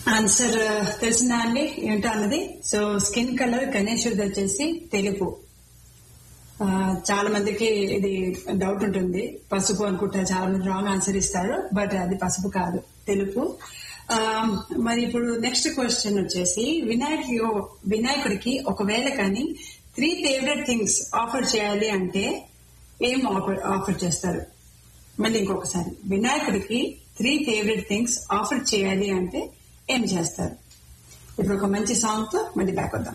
answer తెలిసిందా అండి ఏంటో అన్నది సో స్కిన్ కలర్ గణేశుడిది వచ్చేసి తెలుపు ఆ, చాలా మందికి ఇది డౌట్ ఉంటుంది పసుపు అనుకుంటా చాలా మంది రాంగ్ ఆన్సర్ ఇస్తారు బట్ అది పసుపు కాదు తెలుపు ఆ, మరి ఇప్పుడు నెక్స్ట్ క్వశ్చన్ వచ్చేసి వినాయకుడి వినాయకుడికి ఒకవేళ కానీ త్రీ ఫేవరెట్ థింగ్స్ ఆఫర్ చేయాలి అంటే ఏం ఆఫర్ ఆఫర్ చేస్తారు మళ్ళీ ఇంకొకసారి వినాయకుడికి త్రీ ఫేవరెట్ థింగ్స్ ఆఫర్ చేయాలి అంటే ఏం చేస్తారు ఇప్పుడు ఒక మంచి సాంగ్ తో మళ్ళీ బ్యాక్ వద్దాం